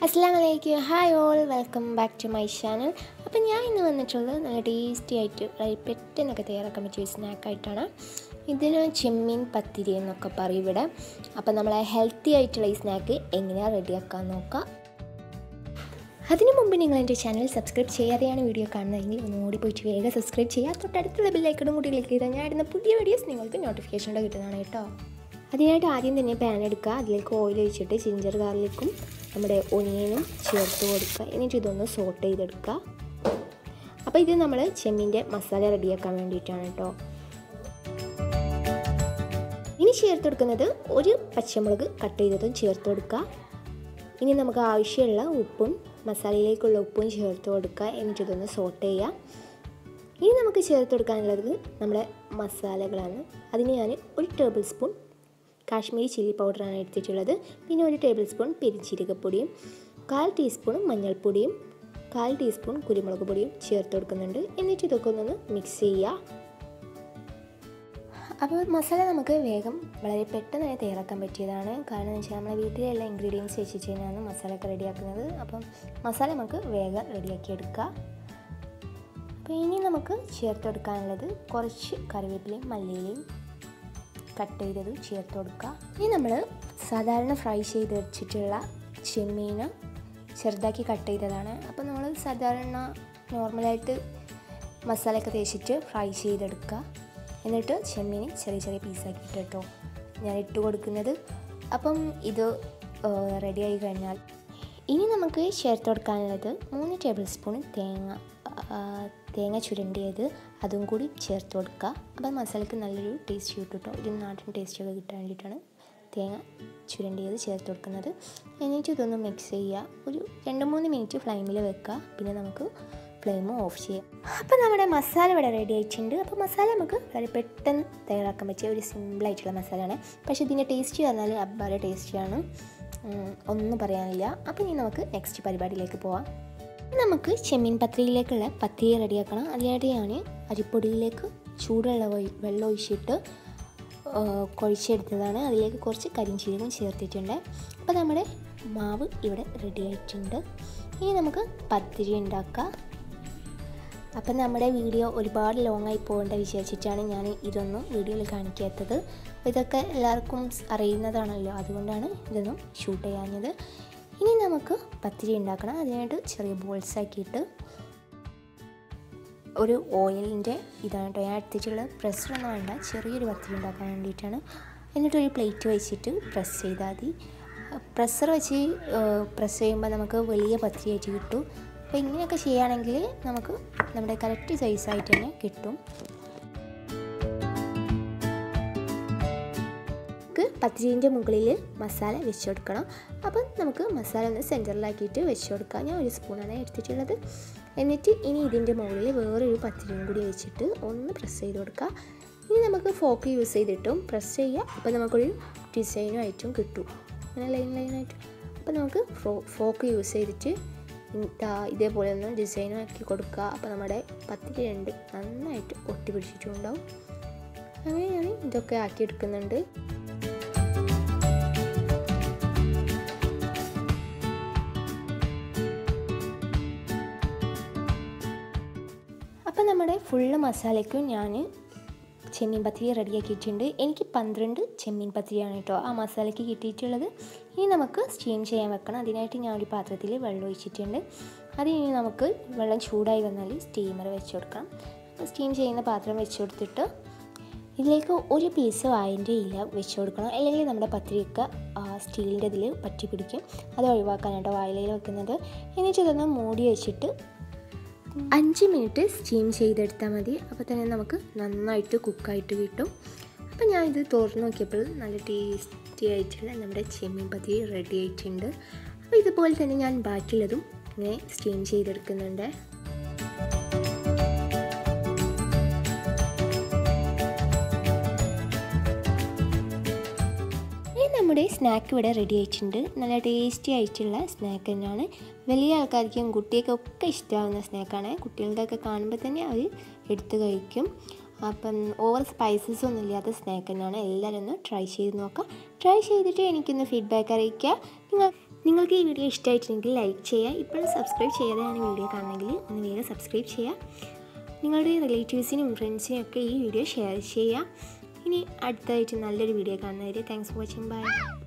അസ്സാം വലൈക്കും hi all welcome back to my channel അപ്പം ഞാൻ ഇന്ന് വന്നിട്ടുള്ളത് നല്ല ടേസ്റ്റി ആയിട്ട് വളരെ പെട്ടെന്നൊക്കെ തയ്യാറാക്കാൻ പറ്റിയ ഒരു സ്നാക്കായിട്ടാണ് ഇതിന് ചെമ്മീൻ പത്തിരി എന്നൊക്കെ പറയും ഇവിടെ അപ്പം നമ്മളെ ഹെൽത്തി ആയിട്ടുള്ള ഈ സ്നാക്ക് എങ്ങനെയാണ് റെഡിയാക്കാൻ നോക്കാം അതിനു മുമ്പ് നിങ്ങൾ എൻ്റെ ചാനൽ സബ്സ്ക്രൈബ് ചെയ്യാതെയാണ് വീഡിയോ കാണുന്നതെങ്കിൽ ഒന്ന് ഓടി പോയിട്ട് വേഗം സബ്സ്ക്രൈബ് ചെയ്യുക തൊട്ടടുത്തുള്ള ബില്ലൈക്കടും കൂടി ക്ലിക്ക് ചെയ്താൽ ഞാൻ ഇടുന്ന പുതിയ വീഡിയോസ് നിങ്ങൾക്ക് നോട്ടിഫിക്കേഷനോടെ കിട്ടുന്നതാണ് കേട്ടോ അതിനായിട്ട് ആദ്യം തന്നെ പാൻ എടുക്കുക അതിലേക്ക് ഓയിൽ ഒഴിച്ചിട്ട് ജിഞ്ചർ ഗാർലിക്കും നമ്മുടെ ഒനിയനും ചേർത്ത് കൊടുക്കുക എന്നിട്ട് ഇതൊന്ന് സോട്ട് ചെയ്തെടുക്കുക അപ്പോൾ ഇത് നമ്മൾ ചെമ്മീൻ്റെ മസാല റെഡിയാക്കാൻ വേണ്ടിയിട്ടാണ് കേട്ടോ ഇനി ചേർത്ത് കൊടുക്കുന്നത് ഒരു പച്ചമുളക് കട്ട് ചെയ്തതും ചേർത്ത് കൊടുക്കുക ഇനി നമുക്ക് ആവശ്യമുള്ള ഉപ്പും മസാലയിലേക്കുള്ള ഉപ്പും ചേർത്ത് കൊടുക്കുക എന്നിട്ട് ഇതൊന്ന് സോട്ട് ചെയ്യുക ഇനി നമുക്ക് ചേർത്ത് കൊടുക്കാനുള്ളത് നമ്മുടെ മസാലകളാണ് അതിന് ഞാൻ ഒരു ടേബിൾ സ്പൂൺ കാശ്മീരി ചില്ലി പൗഡറാണ് എടുത്തിട്ടുള്ളത് പിന്നെ ഒരു ടേബിൾ സ്പൂൺ പെരിഞ്ചീരകപ്പൊടിയും കാൽ ടീസ്പൂൺ മഞ്ഞൾപ്പൊടിയും കാൽ ടീസ്പൂൺ കുരുമുളക് പൊടിയും ചേർത്ത് കൊടുക്കുന്നുണ്ട് എന്നിട്ട് ഇതൊക്കെ ഒന്ന് മിക്സ് ചെയ്യുക അപ്പോൾ മസാല നമുക്ക് വേഗം വളരെ പെട്ടെന്ന് തന്നെ തയ്യാറാക്കാൻ പറ്റിയതാണ് കാരണം എന്ന് വെച്ചാൽ നമ്മളെ വീട്ടിലുള്ള ഇൻഗ്രീഡിയൻസ് വെച്ചിട്ട് തന്നെയാണ് മസാല ഒക്കെ റെഡിയാക്കുന്നത് അപ്പം മസാല നമുക്ക് വേഗം റെഡിയാക്കി എടുക്കുക അപ്പോൾ ഇനി നമുക്ക് ചേർത്ത് കൊടുക്കാനുള്ളത് കുറച്ച് കറിവേപ്പിലയും മല്ലിയിലയും കട്ട് ചെയ്തത് ചേർത്ത് കൊടുക്കുക ഇനി നമ്മൾ സാധാരണ ഫ്രൈ ചെയ്ത് വെച്ചിട്ടുള്ള ചെമ്മീൻ ചെറുതാക്കി കട്ട് ചെയ്തതാണ് അപ്പോൾ നമ്മൾ സാധാരണ നോർമലായിട്ട് മസാലയൊക്കെ തേച്ചിട്ട് ഫ്രൈ ചെയ്തെടുക്കുക എന്നിട്ട് ചെമ്മീൻ ചെറിയ ചെറിയ പീസാക്കിയിട്ട് കേട്ടോ ഞാൻ ഇട്ട് കൊടുക്കുന്നത് അപ്പം ഇത് റെഡിയായി കഴിഞ്ഞാൽ ഇനി നമുക്ക് ചേർത്ത് കൊടുക്കാനുള്ളത് മൂന്ന് ടേബിൾ സ്പൂൺ തേങ്ങ തേങ്ങ ചുരണ്ടിയത് അതും കൂടി ചേർത്ത് കൊടുക്കുക അപ്പം മസാലയ്ക്ക് നല്ലൊരു ടേസ്റ്റ് കിട്ടും കേട്ടോ ഒരു നാടൻ ടേസ്റ്റൊക്കെ കിട്ടാൻ വേണ്ടിയിട്ടാണ് തേങ്ങ ചുരണ്ടിയത് ചേർത്ത് കൊടുക്കുന്നത് എന്നിട്ട് ഇതൊന്ന് മിക്സ് ചെയ്യുക ഒരു രണ്ട് മൂന്ന് മിനിറ്റ് ഫ്ലെയിമിൽ വെക്കുക പിന്നെ നമുക്ക് ഫ്ലെയിം ഓഫ് ചെയ്യാം അപ്പോൾ നമ്മുടെ മസാല ഇവിടെ റെഡി ആയിട്ടുണ്ട് അപ്പോൾ മസാല നമുക്ക് വളരെ പെട്ടെന്ന് തയ്യാറാക്കാൻ പറ്റിയ ഒരു സിമ്പിളായിട്ടുള്ള മസാലയാണ് പക്ഷേ ഇതിൻ്റെ ടേസ്റ്റ് പറഞ്ഞാൽ അബ്ബാരെ ടേസ്റ്റിയാണ് ഒന്നും പറയാനില്ല അപ്പോൾ ഇനി നമുക്ക് നെക്സ്റ്റ് പരിപാടിയിലേക്ക് പോവാം നമുക്ക് ചെമ്മീൻ പത്രിയിലേക്കുള്ള പത്തിരി റെഡിയാക്കണം അതിനായിട്ട് ഞാൻ അരിപ്പൊടിയിലേക്ക് ചൂടുള്ള വെള്ളം ഒഴിച്ചിട്ട് കുഴച്ചെടുത്തതാണ് അതിലേക്ക് കുറച്ച് കരിഞ്ചീരകം ചേർത്തിട്ടുണ്ട് അപ്പോൾ നമ്മുടെ മാവ് ഇവിടെ റെഡി ആയിട്ടുണ്ട് ഇനി നമുക്ക് പത്തിരി ഉണ്ടാക്കാം അപ്പം നമ്മുടെ വീഡിയോ ഒരുപാട് ലോങ് ആയി പോകേണ്ട വിചാരിച്ചിട്ടാണ് ഞാൻ ഇതൊന്നും വീഡിയോയിൽ കാണിക്കാത്തത് ഇതൊക്കെ എല്ലാവർക്കും അറിയുന്നതാണല്ലോ അതുകൊണ്ടാണ് ഇതൊന്നും ഷൂട്ട് ചെയ്യാഞ്ഞത് ഇനി നമുക്ക് പത്തിരി ഉണ്ടാക്കണം അതിനായിട്ട് ചെറിയ ബോൾസ് ആക്കിയിട്ട് ഒരു ഓയിലിൻ്റെ ഇതാണ് കേട്ടോ ഞാൻ എടുത്തിട്ടുള്ള പ്രസ്സറൊന്നും വേണ്ട ചെറിയൊരു പത്തിരി ഉണ്ടാക്കാൻ വേണ്ടിയിട്ടാണ് എന്നിട്ടൊരു പ്ലേറ്റ് വെച്ചിട്ട് പ്രസ് ചെയ്താൽ മതി പ്രസ്സർ വെച്ച് പ്രസ് ചെയ്യുമ്പോൾ നമുക്ക് വലിയ പത്തിരി ആയിട്ട് കിട്ടും അപ്പോൾ ഇങ്ങനെയൊക്കെ ചെയ്യുകയാണെങ്കിൽ നമുക്ക് നമ്മുടെ കറക്റ്റ് സൈസായിട്ട് തന്നെ കിട്ടും നമുക്ക് പത്തിരീൻ്റെ മുകളിൽ മസാല വെച്ച് കൊടുക്കണം അപ്പം നമുക്ക് മസാല ഒന്ന് സെൻറ്ററിലാക്കിയിട്ട് വെച്ച് കൊടുക്കാം ഞാൻ ഒരു സ്പൂണാണ് എടുത്തിട്ടുള്ളത് എന്നിട്ട് ഇനി ഇതിൻ്റെ മുകളിൽ വേറൊരു പത്തിരിയും കൂടി വെച്ചിട്ട് ഒന്ന് പ്രസ് ചെയ്ത് കൊടുക്കുക ഇനി നമുക്ക് ഫോക്ക് യൂസ് ചെയ്തിട്ടും പ്രസ് ചെയ്യുക അപ്പോൾ നമുക്കൊരു ഡിസൈനും ആയിട്ടും കിട്ടും അങ്ങനെ ലൈൻ ലൈനായിട്ട് അപ്പോൾ നമുക്ക് ഫോക്ക് യൂസ് ചെയ്തിട്ട് ഇതേപോലെ ഒന്ന് ഡിസൈനും ആക്കി കൊടുക്കുക അപ്പോൾ നമ്മുടെ പത്തിരി രണ്ട് നന്നായിട്ട് ഒട്ടി പിടിച്ചിട്ടുണ്ടാവും അങ്ങനെ ഞാൻ ഇതൊക്കെ ആക്കിയെടുക്കുന്നുണ്ട് അപ്പം നമ്മുടെ ഫുള്ള് മസാലയ്ക്കും ഞാൻ ചെമ്മീൻ പത്തിരി റെഡിയാക്കിയിട്ടുണ്ട് എനിക്ക് പന്ത്രണ്ട് ചെമ്മീൻ പത്തിരിയാണ് കേട്ടോ ആ മസാലയ്ക്ക് കിട്ടിയിട്ടുള്ളത് ഇനി നമുക്ക് സ്റ്റീം ചെയ്യാൻ വെക്കണം അതിനായിട്ട് ഞാൻ ഒരു പാത്രത്തിൽ വെള്ളം ഒഴിച്ചിട്ടുണ്ട് അത് ഇനി നമുക്ക് വെള്ളം ചൂടായി വന്നാൽ സ്റ്റീമർ വെച്ച് കൊടുക്കാം അപ്പോൾ സ്റ്റീം ചെയ്യുന്ന പാത്രം വെച്ച് കൊടുത്തിട്ട് ഇതിലേക്ക് ഒരു പീസ് വായൻ്റെ ഇല വെച്ച് കൊടുക്കണം അല്ലെങ്കിൽ നമ്മുടെ പത്തിരിയൊക്കെ സ്റ്റീലിൻ്റെ ഇതിൽ പറ്റി പിടിക്കും അത് ഒഴിവാക്കാനായിട്ടോ വായിലയിൽ വെക്കുന്നത് എന്നിട്ട് ഇതൊന്ന് മൂടി വെച്ചിട്ട് അഞ്ച് മിനിറ്റ് സ്റ്റീം ചെയ്തെടുത്താൽ മതി അപ്പോൾ തന്നെ നമുക്ക് നന്നായിട്ട് കുക്കായിട്ട് കിട്ടും അപ്പോൾ ഞാൻ ഇത് തുറന്ന് നോക്കിയപ്പോൾ നല്ല ടേസ്റ്റി ആയിട്ടുള്ള നമ്മുടെ ചെമ്മീൻ പത്തി റെഡി ആയിട്ടുണ്ട് അപ്പോൾ ഇതുപോലെ തന്നെ ഞാൻ ബാക്കിയുള്ളതും ഇങ്ങനെ സ്റ്റീം ചെയ്തെടുക്കുന്നുണ്ട് നമ്മുടെ സ്നാക്ക് ഇവിടെ റെഡി ആയിട്ടുണ്ട് നല്ല ടേസ്റ്റി ആയിട്ടുള്ള സ്നാക്ക് തന്നെയാണ് വലിയ ആൾക്കാർക്കും കുട്ടികൾക്കൊക്കെ ഇഷ്ടമാവുന്ന സ്നാക്കാണ് കുട്ടികളുടെയൊക്കെ കാണുമ്പോൾ തന്നെ അവർ എടുത്ത് കഴിക്കും അപ്പം ഓവർ സ്പൈസസ് ഒന്നും ഇല്ലാത്ത സ്നാക്ക് തന്നെയാണ് എല്ലാവരും ഒന്ന് ട്രൈ ചെയ്ത് നോക്കാം ട്രൈ ചെയ്തിട്ട് എനിക്കൊന്ന് ഫീഡ്ബാക്ക് അറിയിക്കുക നിങ്ങൾ നിങ്ങൾക്ക് ഈ വീഡിയോ ഇഷ്ടമായിട്ടുണ്ടെങ്കിൽ ലൈക്ക് ചെയ്യുക ഇപ്പോഴും സബ്സ്ക്രൈബ് ചെയ്യാതെയാണ് വീഡിയോ കാണുന്നെങ്കിൽ ഒന്ന് വേഗം സബ്സ്ക്രൈബ് ചെയ്യുക നിങ്ങളുടെ റിലേറ്റീവ്സിനും ഫ്രണ്ട്സിനും ഒക്കെ ഈ വീഡിയോ ഷെയർ ചെയ്യുക ഇനി അടുത്തായിട്ട് നല്ലൊരു വീഡിയോ കാണുന്നവരെ താങ്ക്സ് ഫോർ വാച്ചിങ് ബൈ